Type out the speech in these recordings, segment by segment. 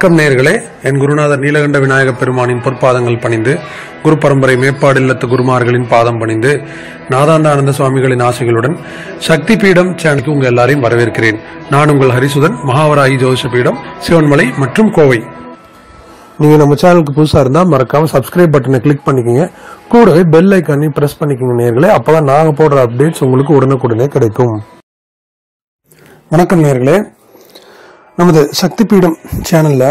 வணக்கம் நேயர்களே என் குருநாதர் நீலகண்ட விநாயக பெருமானின் பொற்பாதங்கள் பணிந்து குரு பரம்பரை மேப்பாடு இல்லத்து குருமார்களின் பாதம் பணிந்து நாதாந்த ஆனந்த சுவாமிகளின் ஆசைகளுடன் சக்தி பீடம் சேனலுக்கு உங்க எல்லாரையும் வரவேற்கிறேன் நான் உங்கள் ஹரிசுதன் மகாவராயி ஜோதிஷ பீடம் சிவன்மலை மற்றும் கோவை நீங்க நம்ம சேனலுக்கு புதுசா இருந்தா மறக்காம சப்ஸ்கிரைப் பட்டனை கிளிக் பண்ணிக்கோங்க கூடவே பெல் ஐக்கானையும் பிரஸ் பண்ணிக்கோங்க நேர்களே அப்பதான் நாங்க போடுற அப்டேட்ஸ் உங்களுக்கு உடனுக்குடனே கிடைக்கும் வணக்கம் நேர்களே நமது சக்தி பீடம் சேனல்ல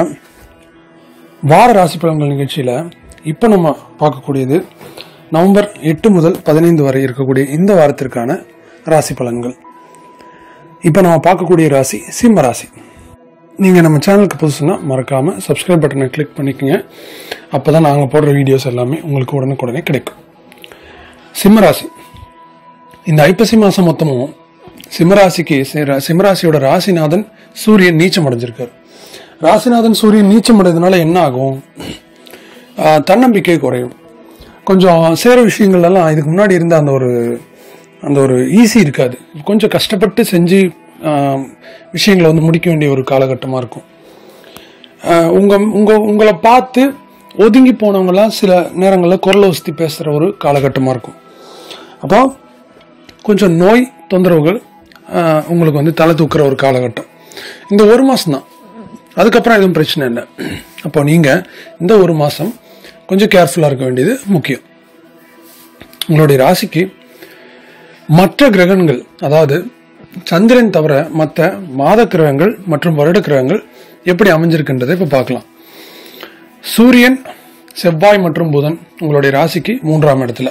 வார ராசி பலன்கள் நிகழ்ச்சியில இப்போ நம்ம பார்க்கக்கூடியது நவம்பர் எட்டு முதல் பதினைந்து வரை இருக்கக்கூடிய இந்த வாரத்திற்கான ராசி பலன்கள் இப்போ நம்ம பார்க்கக்கூடிய ராசி சிம்ம ராசி நீங்கள் நம்ம சேனலுக்கு புதுசுனா மறக்காமல் சப்ஸ்கிரைப் பட்டனை கிளிக் பண்ணிக்கோங்க அப்போ தான் நாங்கள் போடுற வீடியோஸ் எல்லாமே உங்களுக்கு உடனுக்குடனே கிடைக்கும் சிம்மராசி இந்த ஐப்பசி மாதம் மொத்தமும் சிம்மராசிக்கு சி- சிம்மராசியோட ராசிநாதன் சூரியன் நீச்சம் அடைஞ்சிருக்காரு ராசிநாதன் சூரியன் நீச்சம் அடைறதுனால என்ன ஆகும் ஆஹ் தன்னம்பிக்கை குறையும் கொஞ்சம் சேர விஷயங்கள்லாம் இதுக்கு முன்னாடி இருந்த அந்த ஒரு அந்த ஒரு ஈஸி இருக்காது கொஞ்சம் கஷ்டப்பட்டு செஞ்சு ஆஹ் விஷயங்களை வந்து முடிக்க வேண்டிய ஒரு காலகட்டமாக இருக்கும் ஆஹ் உங்க உங்க உங்களை பார்த்து ஒதுங்கி போனவங்கலாம் சில நேரங்களில் குரல் வசதி பேசுகிற ஒரு காலகட்டமாக இருக்கும் அப்போ கொஞ்சம் நோய் தொந்தரவுகள் ஆஹ் உங்களுக்கு வந்து தலை தூக்குற ஒரு காலகட்டம் இந்த ஒரு மாதம் தான் அதுக்கப்புறம் எதுவும் பிரச்சனை இல்லை அப்போ நீங்கள் இந்த ஒரு மாதம் கொஞ்சம் கேர்ஃபுல்லாக இருக்க வேண்டியது முக்கியம் உங்களுடைய ராசிக்கு மற்ற கிரகங்கள் அதாவது சந்திரன் தவிர மற்ற மாத கிரகங்கள் மற்றும் வருட கிரகங்கள் எப்படி அமைஞ்சிருக்குன்றதை இப்போ பார்க்கலாம் சூரியன் செவ்வாய் மற்றும் புதன் உங்களுடைய ராசிக்கு மூன்றாம் இடத்துல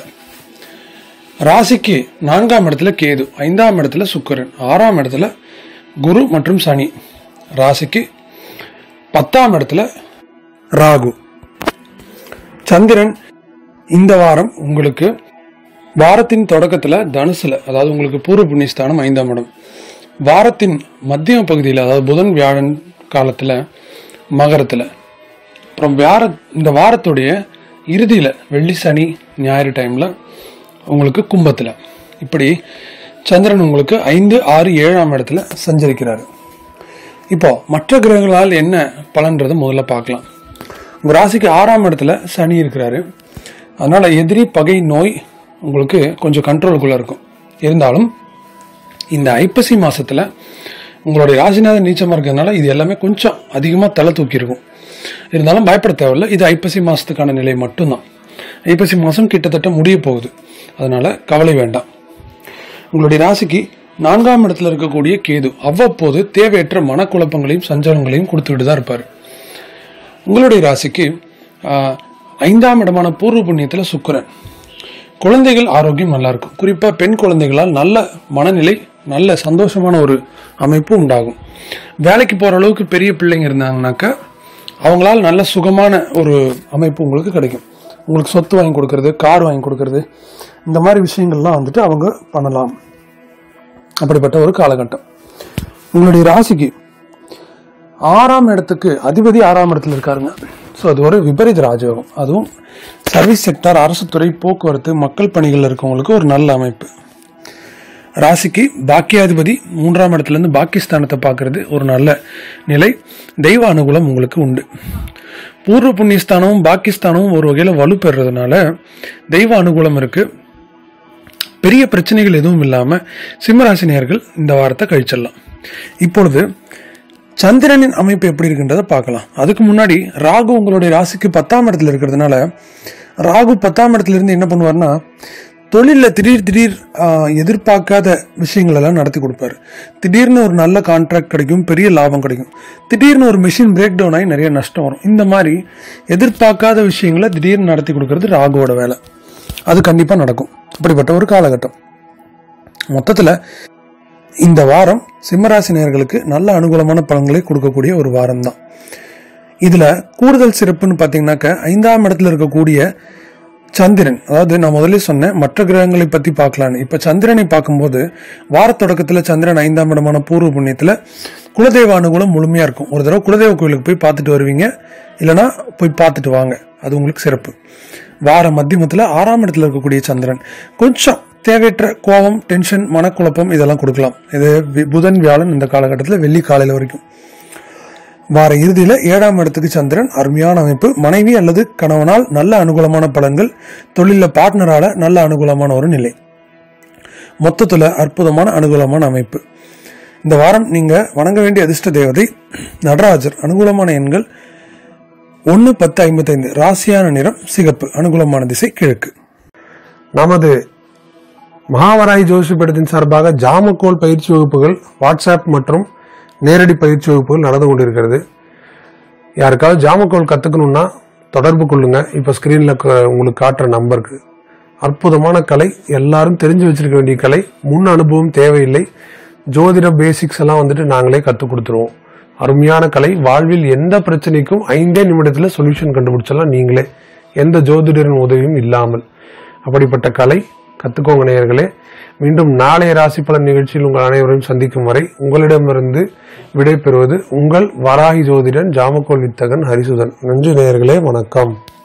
ராசிக்கு நான்காம் இடத்துல கேது ஐந்தாம் இடத்துல சுக்கிரன் ஆறாம் இடத்துல குரு மற்றும் சனி ராசிக்கு பத்தாம் இடத்துல ராகு சந்திரன் இந்த வாரம் உங்களுக்கு வாரத்தின் தொடக்கத்துல தனுசுல அதாவது உங்களுக்கு பூர்வ புண்ணியஸ்தானம் ஐந்தாம் இடம் வாரத்தின் மத்திய பகுதியில் அதாவது புதன் வியாழன் காலத்துல மகரத்துல அப்புறம் வார இந்த வாரத்துடைய இறுதியில வெள்ளி சனி ஞாயிறு டைம்ல உங்களுக்கு கும்பத்துல இப்படி சந்திரன் உங்களுக்கு ஐந்து ஆறு ஏழாம் இடத்துல சஞ்சரிக்கிறாரு இப்போ மற்ற கிரகங்களால் என்ன பலன்றதை முதல்ல பார்க்கலாம் உங்க ராசிக்கு ஆறாம் இடத்துல சனி இருக்கிறாரு அதனால எதிரி பகை நோய் உங்களுக்கு கொஞ்சம் கண்ட்ரோலுக்குள்ள இருக்கும் இருந்தாலும் இந்த ஐப்பசி மாசத்துல உங்களுடைய ராசிநாதன் நீச்சமா இருக்கிறதுனால இது எல்லாமே கொஞ்சம் அதிகமா தலை தூக்கி இருக்கும் இருந்தாலும் பயப்பட தேவையில்ல இது ஐப்பசி மாசத்துக்கான நிலை மட்டும்தான் ஐப்பசி மாசம் கிட்டத்தட்ட முடிய போகுது அதனால கவலை வேண்டாம் உங்களுடைய ராசிக்கு நான்காம் இடத்துல இருக்கக்கூடிய கேது அவ்வப்போது தேவையற்ற மனக்குழப்பங்களையும் சஞ்சலங்களையும் கொடுத்துக்கிட்டு தான் இருப்பார் உங்களுடைய ராசிக்கு ஆஹ், ஐந்தாம் இடமான பூர்வ புண்ணியத்தில் சுக்கிரன் குழந்தைகள் ஆரோக்கியம் நல்லா இருக்கும் குறிப்பாக பெண் குழந்தைகளால் நல்ல மனநிலை நல்ல சந்தோஷமான ஒரு அமைப்பு உண்டாகும் வேலைக்கு போகிற அளவுக்கு பெரிய பிள்ளைங்க இருந்தாங்கனாக்கா அவங்களால நல்ல சுகமான ஒரு அமைப்பு உங்களுக்கு கிடைக்கும் உங்களுக்கு சொத்து வாங்கி கொடுக்கறது கார் வாங்கி கொடுக்கறது இந்த மாதிரி விஷயங்கள்லாம் வந்துட்டு அவங்க பண்ணலாம் அப்படிப்பட்ட ஒரு காலகட்டம் உங்களுடைய ராசிக்கு ஆறாம் இடத்துக்கு அதிபதி ஆறாம் இடத்துல இருக்காருங்க ஸோ அது ஒரு விபரீத ராஜயோகம் அதுவும் சர்வீஸ் செக்டார் அரசு துறை போக்குவரத்து மக்கள் பணிகள் இருக்கவங்களுக்கு ஒரு நல்ல அமைப்பு ராசிக்கு பாக்கியாதிபதி மூன்றாம் இடத்துல இருந்து பாக்கியஸ்தானத்தை பார்க்கறது ஒரு நல்ல நிலை தெய்வ அனுகூலம் உங்களுக்கு உண்டு பூர்வ புண்ணியஸ்தானமும் பாக்கியஸ்தானமும் ஒரு வகையில் வலு பெறுறதுனால தெய்வ அனுகூலம் இருக்கு பெரிய பிரச்சனைகள் எதுவும் இல்லாம சிம்மராசினியர்கள் இந்த வாரத்தை கழிச்சிடலாம் இப்பொழுது சந்திரனின் அமைப்பு எப்படி இருக்குன்றதை பார்க்கலாம் அதுக்கு முன்னாடி ராகு உங்களுடைய ராசிக்கு பத்தாம் இடத்துல இருக்கிறதுனால ராகு பத்தாம் இடத்துல இருந்து என்ன பண்ணுவார்னா தொழிலில் திடீர் திடீர் ஆஹ், எதிர்பார்க்காத விஷயங்கள் எல்லாம் நடத்தி கொடுப்பாரு திடீர்னு ஒரு நல்ல கான்ட்ராக்ட் கிடைக்கும் பெரிய லாபம் கிடைக்கும் திடீர்னு ஒரு மிஷின் பிரேக் டவுன் ஆகி நிறைய நஷ்டம் வரும் இந்த மாதிரி எதிர்பார்க்காத விஷயங்களை திடீர்னு நடத்தி கொடுக்கறது ராகுவோட வேலை அது கண்டிப்பாக நடக்கும் அப்படிப்பட்ட ஒரு காலகட்டம் மொத்தத்தில் இந்த வாரம் சிம்மராசி நேயர்களுக்கு நல்ல அனுகூலமான பலன்களை கொடுக்கக்கூடிய ஒரு வாரம் தான் இதுல கூடுதல் சிறப்புன்னு பார்த்தீங்கன்னாக்க ஐந்தாம் இடத்துல இருக்கக்கூடிய சந்திரன் அதாவது நான் முதல்ல சொன்னேன் மற்ற கிரகங்களை பத்தி பார்க்கலான்னு இப்ப சந்திரனை பார்க்கும்போது வார தொடக்கத்துல சந்திரன் ஐந்தாம் இடமான பூர்வ புண்ணியத்துல குலதெய்வ அனுகூலம் முழுமையா இருக்கும் ஒரு தடவை குலதெய்வ கோயிலுக்கு போய் பார்த்துட்டு வருவீங்க இல்லைன்னா போய் பார்த்துட்டு வாங்க அது உங்களுக்கு சிறப்பு வார மத்தியமத்துல ஆறாம் இடத்துல இருக்கக்கூடிய சந்திரன் கொஞ்சம் தேவையற்ற கோபம் டென்ஷன் மனக்குழப்பம் இதெல்லாம் கொடுக்கலாம் இது வி- புதன் வியாழன் இந்த காலகட்டத்தில் வெள்ளி காலையில் வரைக்கும் வார இறுதியில் ஏழாம் இடத்துக்கு சந்திரன் அருமையான அமைப்பு மனைவி அல்லது கணவனால் நல்ல அனுகூலமான பலன்கள் தொழிலில் பார்ட்னரால நல்ல அனுகூலமான ஒரு நிலை மொத்தத்தில் அற்புதமான அனுகூலமான அமைப்பு இந்த வாரம் நீங்க வணங்க வேண்டிய அதிர்ஷ்ட தேவதை நடராஜர் அனுகூலமான எண்கள் ஒன்று பத்து ஐம்பத்தைந்து ராசியான நிறம் சிகப்பு அனுகூலமான திசை கிழக்கு நமது மகாவராய் ஜோசி படத்தின் சார்பாக ஜாமக்கோல் பயிற்சி வகுப்புகள் வாட்ஸ்அப் மற்றும் நேரடி பயிற்சி வகுப்புகள் நடந்து கொண்டிருக்கிறது யாருக்காவது ஜாமக்கோல் கற்றுக்கணுன்னா தொடர்பு கொள்ளுங்க இப்போ ஸ்க்ரீனில் உங்களுக்கு காட்டுற நம்பருக்கு அற்புதமான கலை எல்லாரும் தெரிஞ்சு வச்சிருக்க வேண்டிய கலை முன் அனுபவம் தேவையில்லை ஜோதிட பேசிக்ஸ் எல்லாம் வந்துட்டு நாங்களே கற்றுக் கொடுத்துருவோம் அருமையான கலை வாழ்வில் எந்த பிரச்சனைக்கும் ஐந்தே நிமிடத்தில் சொல்யூஷன் கண்டுபிடிச்சலாம் நீங்களே எந்த ஜோதிடரின் உதவியும் இல்லாமல் அப்படிப்பட்ட கலை கத்துக்கோங்க நேயர்களே மீண்டும் நாளைய ராசி பலன் நிகழ்ச்சியில் உங்கள் அனைவரையும் சந்திக்கும் வரை உங்களிடமிருந்து விடை பெறுவது உங்கள் வராகி ஜோதிடன் ஜாமக்கோல் வித்தகன் ஹரிசுதன் நன்றி நேயர்களே வணக்கம்